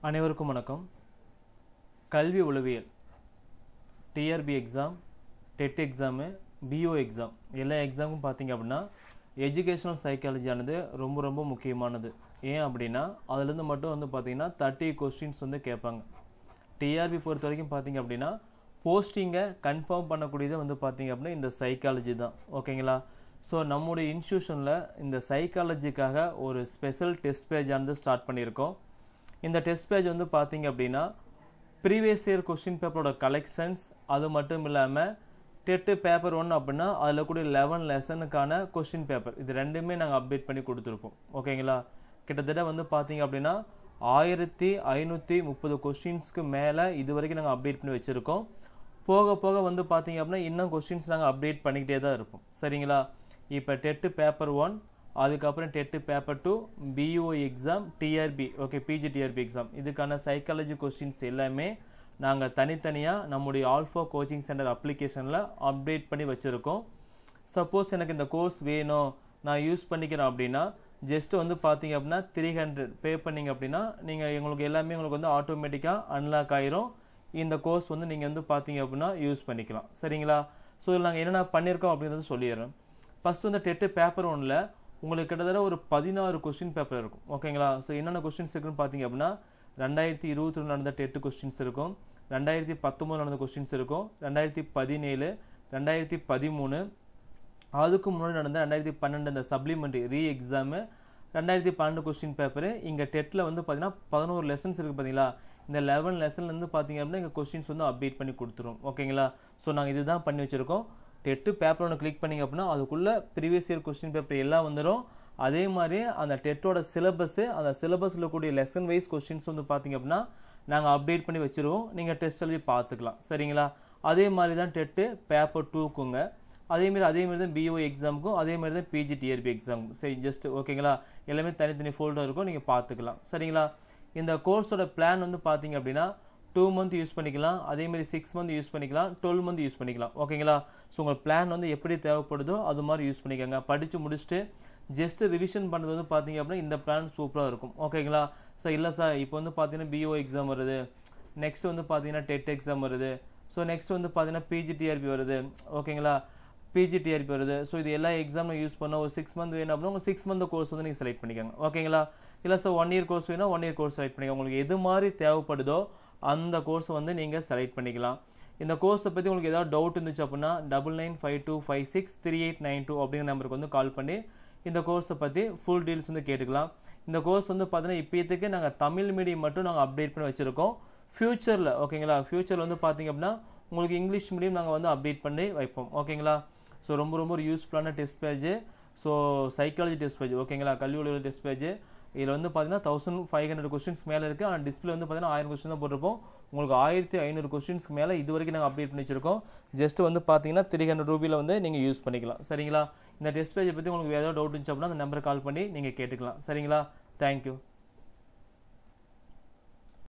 அனைவருக்கும் வணக்கம் கல்வி உளவியல் TRP exam TET exam PO exam எல்லா எக்ஸாமுக்கும் பார்த்தீங்க அப்படின்னா எஜுகேஷனல் சைக்காலஜியானது ரொம்ப ரொம்ப முக்கியமானது ஏன் அப்படின்னா அதுலேருந்து மட்டும் வந்து பார்த்தீங்கன்னா தேர்ட்டி கொஸ்டின்ஸ் வந்து கேட்பாங்க டிஆர்பி பொறுத்த வரைக்கும் பார்த்தீங்க அப்படின்னா போஸ்டிங்கை கன்ஃபார்ம் பண்ணக்கூடியது வந்து பார்த்தீங்க அப்படின்னா இந்த சைக்காலஜி தான் ஓகேங்களா ஸோ நம்முடைய இன்ஸ்டியூஷனில் இந்த சைக்காலஜிக்காக ஒரு ஸ்பெஷல் டெஸ்ட் பேஜானது ஸ்டார்ட் பண்ணியிருக்கோம் இந்த டெஸ்ட் பேஜ் வந்து பார்த்தீங்க அப்படின்னா ப்ரீவியஸ் இயர் கொஸ்டின் பேப்பரோட கலெக்ஷன்ஸ் அது மட்டும் இல்லாமல் டெட்டு பேப்பர் ஒன் அப்படின்னா அதில் கூட லெவன் லெசனுக்கான கொஸ்டின் பேப்பர் இது ரெண்டுமே நாங்கள் அப்டேட் பண்ணி கொடுத்துருப்போம் ஓகேங்களா கிட்டத்தட்ட வந்து பார்த்தீங்க அப்படின்னா ஆயிரத்தி ஐநூற்றி முப்பது கொஸ்டின்ஸ்க்கு மேலே இது வரைக்கும் நாங்கள் அப்டேட் பண்ணி வச்சுருக்கோம் போக போக வந்து பார்த்தீங்க அப்படின்னா இன்னும் கொஸ்டின்ஸ் நாங்கள் அப்டேட் பண்ணிக்கிட்டே தான் இருப்போம் சரிங்களா இப்போ டெட்டு பேப்பர் ஒன் அதுக்கப்புறம் TET paper two PO exam TRP okay PG TRP exam இதுக்கான சைக்காலஜி கொஸ்டின்ஸ் எல்லாமே நாங்கள் தனித்தனியாக நம்முடைய ஆல்ஃபா கோச்சிங் சென்டர் அப்ளிகேஷனில் அப்டேட் பண்ணி வச்சுருக்கோம் சப்போஸ் எனக்கு இந்த கோர்ஸ் வேணும் நான் யூஸ் பண்ணிக்கிறேன் அப்படின்னா ஜஸ்ட் வந்து பார்த்தீங்க அப்படின்னா த்ரீ ஹண்ட்ரட் பே பண்ணிங்க அப்படின்னா நீங்கள் எங்களுக்கு எல்லாமே உங்களுக்கு வந்து ஆட்டோமேட்டிக்காக அன்லாக் ஆயிரும் இந்த கோர்ஸ் வந்து நீங்கள் வந்து பார்த்தீங்க அப்படின்னா யூஸ் பண்ணிக்கலாம் சரிங்களா ஸோ இதில் நாங்கள் என்னென்ன பண்ணியிருக்கோம் அப்படின்றத சொல்லிடுறேன் ஃபஸ்ட்டு வந்து டெட்டு பேப்பர் ஒன்றில் உங்களுக்கு கிட்டத்தட்ட ஒரு பதினாறு கொஸ்டின் பேப்பர் இருக்கும் ஓகேங்களா ஸோ என்னென்ன கொஸ்டின்ஸ் இருக்குன்னு பார்த்தீங்க அப்படின்னா ரெண்டாயிரத்தி இருபத்தி ரெண்டு நடந்த டெட்டு கொஸ்டின்ஸ் இருக்கும் ரெண்டாயிரத்தி பத்தொம்போது நடந்த கொஸ்டின்ஸ் இருக்கும் ரெண்டாயிரத்தி பதினேழு ரெண்டாயிரத்தி பதிமூணு அதுக்கு முன்னாடி நடந்த ரெண்டாயிரத்தி பன்னெண்டு அந்த சப்ளிமெண்ட்ரி ரீ எக்ஸாமு ரெண்டாயிரத்தி பன்னெண்டு கொஸ்டின் பேப்பரு இங்கே டெட்டில் வந்து பார்த்தீங்கன்னா பதினோரு லெசன்ஸ் இருக்குது பார்த்தீங்களா இந்த லெவன் லெசன்லேருந்து பார்த்தீங்க அப்படின்னா இங்கே கொஸ்டின்ஸ் வந்து அப்டேட் பண்ணி கொடுத்துரும் ஓகேங்களா ஸோ நாங்கள் இதுதான் பண்ணி வச்சுருக்கோம் டெட்டு பேப்பர் ஒன்று கிளிக் பண்ணிங்க அப்படின்னா அதுக்குள்ளே ப்ரீவியஸ் இயர் கொஸ்டின் பேப்பர் எல்லாம் வந்துடும் அதே மாதிரி அந்த டெட்டோட சிலபஸ்ஸு அந்த சிலபஸில் கூடிய லெசன் வைஸ் கொஸ்டின்ஸ் வந்து பார்த்தீங்க அப்படின்னா நாங்கள் அப்டேட் பண்ணி வச்சுருவோம் நீங்கள் டெஸ்ட் எழுதி பார்த்துக்கலாம் சரிங்களா அதே மாதிரி தான் டெட்டு பேப்பர் டூக்குங்க அதேமாரி அதேமாரி தான் பிஓ எக்ஸாமுக்கும் அதே மாதிரி தான் பிஜி டிஆர்பி எக்ஸாமுக்கும் சரி ஜஸ்ட் ஓகேங்களா எல்லாமே தனித்தனி ஃபோல்டர் இருக்கும் நீங்கள் பார்த்துக்கலாம் சரிங்களா இந்த கோர்ஸோட பிளான் வந்து பார்த்தீங்க அப்படின்னா டூ மந்த் யூஸ் பண்ணிக்கலாம் அதேமாரி சிக்ஸ் மந்த் யூஸ் பண்ணிக்கலாம் டுவெல் மந்த் யூஸ் பண்ணிக்கலாம் ஓகேங்களா ஸோ உங்கள் பிளான் வந்து எப்படி தேவைப்படுதோ அது மாதிரி யூஸ் பண்ணிக்கோங்க படித்து முடிச்சுட்டு ஜஸ்ட் ரிவிஷன் பண்ணுறது வந்து பார்த்தீங்க அப்படின்னா இந்த பிளான் சூப்பராக இருக்கும் ஓகேங்களா சார் இல்லை சார் இப்போ வந்து பார்த்தீங்கன்னா பிஓ எக்ஸாம் வருது நெக்ஸ்ட் வந்து பார்த்தீங்கன்னா டெட் எக்ஸாம் வருது ஸோ நெக்ஸ்ட் வந்து பார்த்தீங்கன்னா பிஜிடிஆர்பி வருது ஓகேங்களா பிஜிடிஆர்பி வருது ஸோ இது எல்லா எக்ஸாமும் யூஸ் பண்ண ஒரு சிக்ஸ் மந்த் வேணும் அப்படின்னா உங்கள் சிக்ஸ் மந்த் கோர்ஸ் வந்து நீங்கள் செலக்ட் பண்ணிக்கோங்க ஓகேங்களா இல்லை சார் ஒன் இயர் கோர்ஸ் வேணும் ஒன் இயர் கோர்ஸ் செலக்ட் பண்ணிக்கோங்க உங்களுக்கு எது மாதிரி தேவைப்படுதோ அந்த கோர்ஸை வந்து நீங்கள் செலக்ட் பண்ணிக்கலாம் இந்த கோர்ஸை பற்றி உங்களுக்கு ஏதாவது டவுட் இருந்துச்சு அப்படின்னா double nine five two five six three eight nine two அப்படிங்கிற நம்பருக்கு வந்து கால் பண்ணி இந்த கோர்ஸை பற்றி ஃபுல் டீல்ஸ் வந்து கேட்டுக்கலாம் இந்த கோர்ஸ் வந்து பார்த்தீங்கன்னா இப்போத்துக்கு நாங்கள் தமிழ் மீடியம் மட்டும் நாங்கள் அப்டேட் பண்ணி வச்சுருக்கோம் ஃப்யூச்சரில் ஓகேங்களா ஃப்யூச்சரில் வந்து பார்த்தீங்க அப்படின்னா உங்களுக்கு இங்கிலீஷ் மீடியம் நாங்கள் வந்து அப்டேட் பண்ணி வைப்போம் ஓகேங்களா ஸோ ரொம்ப ரொம்ப ஒரு யூஸ்ஃபுல்லான test page so psychology test page ஓகேங்களா கல்வி உலக டெஸ்ட் பேஜ் இதில் வந்து பார்த்தீங்கன்னா தௌசண்ட் ஃபைவ் ஹண்ட்ரட் கொஸ்டின்ஸ் மேலே இருக்குது ஆனால் டிஸ்பிளே வந்து பார்த்தீங்கன்னா ஆயிரம் கொஸ்டின் தான் போட்டிருப்போம் உங்களுக்கு ஆயிரத்தி ஐநூறு கொஸ்டின்ஸ்க்கு மேலே இது வரைக்கும் நாங்கள் அப்டேட் பண்ணி வச்சிருக்கோம் ஜஸ்ட் வந்து பார்த்தீங்கன்னா த்ரீ ஹண்ட்ரட் ரூபியில் வந்து நீங்கள் யூஸ் பண்ணிக்கலாம் சரிங்களா இந்த டெஸ்ட் பேஜை பற்றி உங்களுக்கு ஏதாவது டவுட் இருந்துச்சு அப்படின்னா அந்த நம்பரை கால் பண்ணி நீங்கள் கேட்டுக்கலாம் சரிங்களா தேங்க்யூ